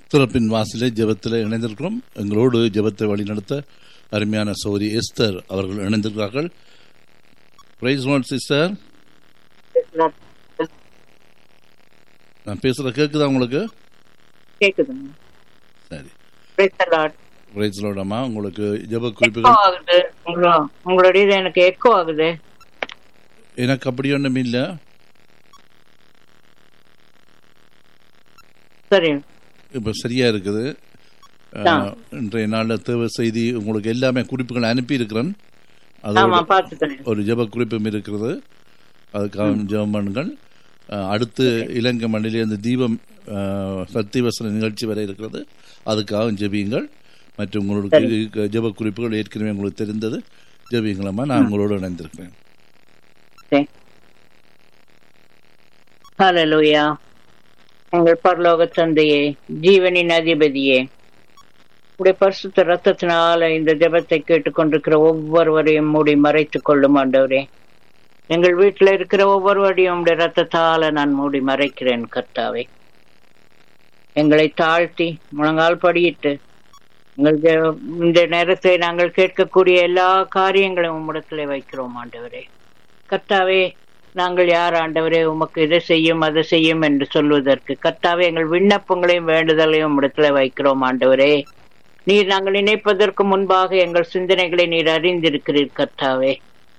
திறப்பின் வாசலே ஜெபத்தில் இணைந்திருக்கிறோம் எங்களோடு ஜெபத்தை வழிநடத்த அருமையான சௌரி எஸ்தர் அவர்கள் இணைந்திருக்கிறார்கள் பிரைஸ் ஒன் சிஸ்டர் நான் பேசுகிற கேட்குதா உங்களுக்கு கேக்குதுங்க சரி Praise the Lord. பிரைஸ் லோடம்மா உங்களுக்கு ஜெப எக்கோ குறிப்புகள் ஆகுது உங்களோ- உங்களுடைய இது எனக்கு எக்கோ ஆகுது எனக்கு அப்படி ஒன்றும் இல்லை சரி இப்போ சரியா இருக்குது ஆ. அஹ், இன்றைய நாளில் தேவை செய்தி உங்களுக்கு எல்லாமே குறிப்புகள் அனுப்பி இருக்கிறேன் ஆமா அதோட பாத்துக்கிறேன் ஒரு ஜெப குறிப்பும் இருக்கிறது அதுக்காக ஜெபம் பண்ணுங்கள் அஹ், அடுத்து இலங்கை மண்ணிலே அந்த தீபம் அஹ், சத்தியவசன நிகழ்ச்சி வர இருக்கிறது அதுக்காக ஜெபியுங்கள் மற்றும் உங்களுக்கு ஜெப குறிப்புகள் ஏற்கனவே உங்களுக்கு தெரிந்தது ஜெபியுங்களம்மா நான் உங்களோடு இணைந்திருக்கிறேன் ஹalleluya எங்கள் பரலோக தந்தையே ஜீவனின் அதிபதியே உடைய பரிசுத்த ரத்தத்தினால இந்த ஜெபத்தை கேட்டுக்கொண்டிருக்கிற ஒவ்வொருவரையும் மூடி மறைத்துக் கொள்ளும் ஆண்டவரே எங்கள் வீட்டில் இருக்கிற ஒவ்வொருவரையும் உடைய ரத்தத்தால நான் மூடி மறைக்கிறேன் கர்த்தாவே எங்களை தாழ்த்தி முழங்கால் படியிட்டு எங்கள் ஜெ- இந்த நேரத்தை நாங்கள் கேட்கக்கூடிய எல்லா காரியங்களையும் உம்மிடத்திலே வைக்கிறோம் ஆண்டவரே கர்த்தாவே நாங்கள் யார் ஆண்டவரே உமக்கு இதை செய்யும் அதை செய்யும் என்று சொல்வதற்கு கர்த்தாவே எங்கள் விண்ணப்பங்களையும் வேண்டுதலையும் இடத்துல வைக்கிறோம் ஆண்டவரே நீர் நாங்கள் நினைப்பதற்கு முன்பாக எங்கள் சிந்தனைகளை நீர் அறிந்திருக்கிறீர் கர்த்தாவே